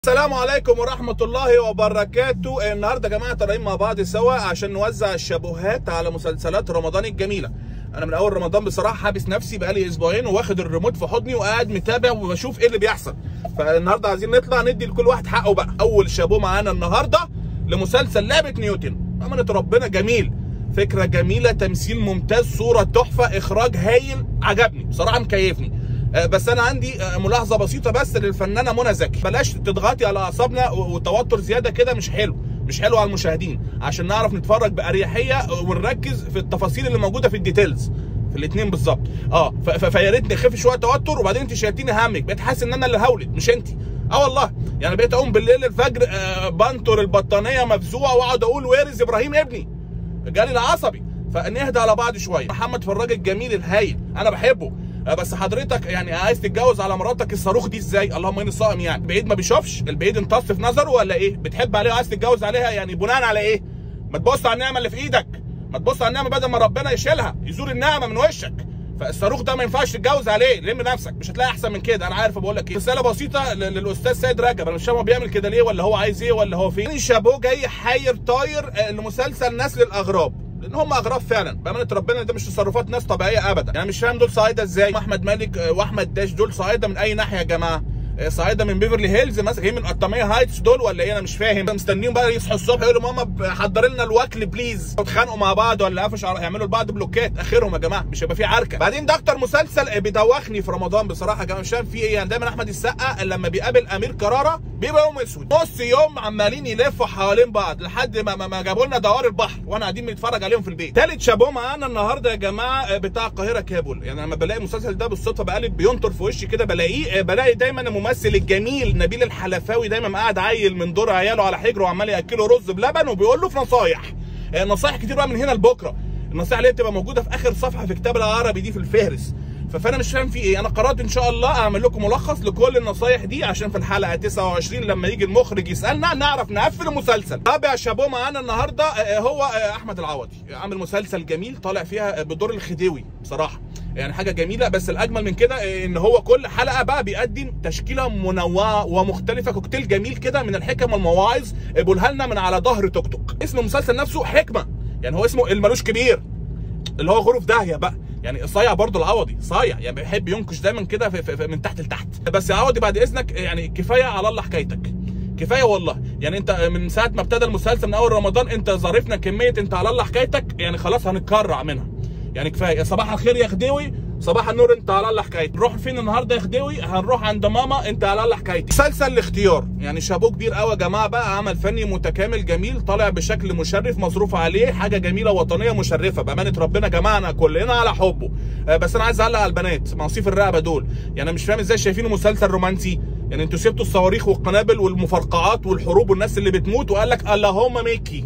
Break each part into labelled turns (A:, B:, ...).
A: السلام عليكم ورحمة الله وبركاته النهاردة يا جماعة طالعين مع بعض سوا عشان نوزع الشابوهات على مسلسلات رمضان الجميلة أنا من أول رمضان بصراحة حابس نفسي بقالي أسبوعين واخد الريموت في حضني وقاعد متابع وبشوف إيه اللي بيحصل فالنهاردة عايزين نطلع ندي لكل واحد حقه بقى أول شابوه معانا النهاردة لمسلسل لعبة نيوتن أمانة ربنا جميل فكرة جميلة تمثيل ممتاز صورة تحفة إخراج هايل عجبني بصراحة مكيفني آه، بس انا عندي آه، ملاحظه بسيطه بس للفنانه منى زكي بلاش تضغطي على اعصابنا و- والتوتر زياده كده مش حلو مش حلو على المشاهدين عشان نعرف نتفرج باريحيه ونركز في التفاصيل اللي موجوده في الديتيلز في الاثنين بالظبط اه ف- ف- فيا ريت نخف شويه توتر وبعدين انت شايلتيني همك بقيت حاسس ان انا اللي هولد مش انت اه والله يعني بقيت اقوم بالليل الفجر آه بنطر البطانيه مفزوعه واقعد اقول ويرز ابراهيم ابني جالي العصبي فنهدى على بعض شويه محمد فراج الجميل الهايل انا بحبه آه، بس حضرتك يعني عايز تتجوز على مراتك الصاروخ دي ازاي اللهم اني صائم يعني بعيد ما بيشوفش البعيد امتص في نظره ولا ايه بتحب عليه وعايز تتجوز عليها يعني بناء على ايه ما تبص على النعمه اللي في ايدك ما تبص على النعمه بدل ما ربنا يشيلها يزور النعمه من وشك فالصاروخ ده ما ينفعش تتجوز عليه لم نفسك مش هتلاقي احسن من كده انا عارف بقول لك ايه رساله بسيطه ل- للاستاذ سيد رجب انا مش فاهم هو بيعمل كده ليه ولا هو عايز ايه ولا هو فين شابوه جاي حاير طاير آه، لمسلسل نسل الاغراب لان هم اغراب فعلا بامانه ربنا ده مش تصرفات ناس طبيعيه ابدا يعني مش فاهم دول صعايده ازاي احمد مالك آه، واحمد داش دول صعايده من اي ناحيه يا جماعه آه، صعايده من بيفرلي هيلز مثلا جايين من قطاميه هايتس دول ولا ايه انا مش فاهم مستنيين بقى يصحوا الصبح يقولوا ماما ب- حضر لنا الوكل بليز اتخانقوا مع بعض ولا قفش على- يعملوا لبعض بلوكات اخرهم يا جماعه مش هيبقى في عركه بعدين ده اكتر مسلسل آه، بيدوخني في رمضان بصراحه يا جماعه مش فاهم في ايه يعني دايما احمد السقا لما بيقابل امير كراره بيبقى يوم اسود نص يوم عمالين يلفوا حوالين بعض لحد ما ما, ما جابوا لنا دوار البحر وانا قاعدين بنتفرج عليهم في البيت تالت شابوه معانا النهارده يا جماعه آه، بتاع القاهره كابل يعني لما بلاقي المسلسل ده بالصدفه بقلب بينطر في وشي كده بلاقيه آه، بلاقي دايما الممثل الجميل نبيل الحلفاوي دايما قاعد عيل من دور عياله على حجره وعمال ياكله رز بلبن وبيقول له في نصايح آه، نصايح كتير بقى من هنا لبكره النصيحه اللي هي بتبقى موجوده في اخر صفحه في كتاب العربي دي في الفهرس ف- فانا مش فاهم في ايه انا قررت ان شاء الله اعمل لكم ملخص لكل النصايح دي عشان في الحلقه 29 لما يجي المخرج يسالنا نعرف نقفل المسلسل رابع شابوه معانا النهارده آه، هو آه، احمد العوضي عامل مسلسل جميل طالع فيها آه، بدور الخديوي بصراحه يعني حاجه جميله بس الاجمل من كده آه، ان هو كل حلقه بقى بيقدم تشكيله منوعه ومختلفه كوكتيل جميل كده من الحكم والمواعظ آه، بيقولها لنا من على ظهر توك توك اسم المسلسل نفسه حكمه يعني هو اسمه الملوش كبير اللي هو غرف داهيه بقى يعني صايع برضه العوضي صايع يعني بيحب ينكش دايما كده في في في من تحت لتحت بس يا عوضي بعد اذنك يعني كفايه على الله حكايتك كفايه والله يعني انت من ساعه ما ابتدى المسلسل من اول رمضان انت ظرفنا كميه انت على الله حكايتك يعني خلاص هنتكرع منها يعني كفايه يا صباح الخير يا خديوي صباح النور انت على الله حكايتك نروح فين النهارده يا خديوي هنروح عند ماما انت على الله حكايتك مسلسل الاختيار يعني شابوه كبير قوي يا جماعه بقى عمل فني متكامل جميل طالع بشكل مشرف مصروف عليه حاجه جميله وطنيه مشرفه بامانه ربنا جمعنا كلنا على حبه آه، بس انا عايز اعلق على البنات معصيف الرقبه دول يعني انا مش فاهم ازاي شايفينه مسلسل رومانسي يعني انتوا سبتوا الصواريخ والقنابل والمفرقعات والحروب والناس اللي بتموت وقال لك اللهم ميكي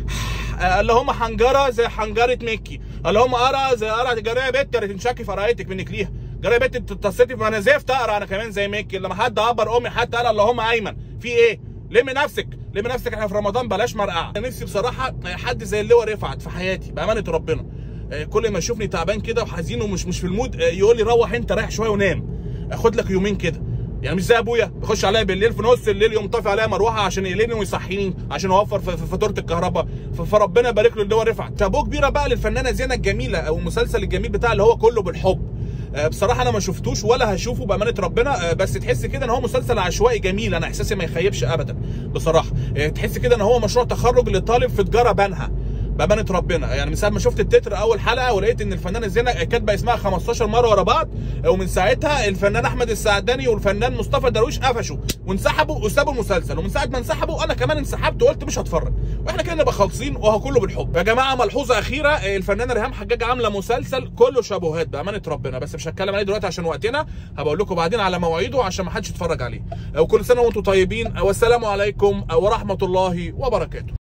A: اللهم حنجره زي حنجره ميكي اللهم قرا زي قرا جرى يا بت تنشكي في قرايتك منك ليها جرى يا بت تتصلي ما انا زفت اقرا انا كمان زي ميكي لما حد عبر امي حتى قال اللهم ايمن في ايه لم نفسك لم نفسك احنا في رمضان بلاش مرقعه انا نفسي بصراحه حد زي اللواء رفعت في حياتي بامانه ربنا آه، كل ما يشوفني تعبان كده وحزين ومش مش في المود آه، يقول لي روح انت رايح شويه ونام اخد لك يومين كده يعني مش زي ابويا بيخش عليا بالليل في نص الليل يقوم طافي عليا مروحه عشان يقلقني ويصحيني عشان اوفر في في فاتوره الكهرباء ف- فربنا يبارك له اللي هو رفعت شابوه كبيره بقى للفنانه زينه الجميله او المسلسل الجميل بتاع اللي هو كله بالحب آه، بصراحه انا ما شفتوش ولا هشوفه بامانه ربنا آه، بس تحس كده ان هو مسلسل عشوائي جميل انا احساسي ما يخيبش ابدا بصراحه آه، تحس كده ان هو مشروع تخرج لطالب في تجاره بنها بامانه ربنا يعني من ساعه ما شفت التتر اول حلقه ولقيت ان الفنانه زينه كاتبه اسمها 15 مره ورا بعض ومن ساعتها الفنان احمد السعداني والفنان مصطفى درويش قفشوا وانسحبوا وسابوا المسلسل ومن ساعه ما انسحبوا انا كمان انسحبت وقلت مش هتفرج واحنا كده نبقى خالصين وهو كله بالحب يا جماعه ملحوظه اخيره الفنانه ريهام حجاج عامله مسلسل كله شابوهات بامانه ربنا بس مش هتكلم عليه دلوقتي عشان وقتنا هبقول لكم بعدين على مواعيده عشان ما حدش يتفرج عليه وكل سنه وانتم طيبين والسلام عليكم ورحمه الله وبركاته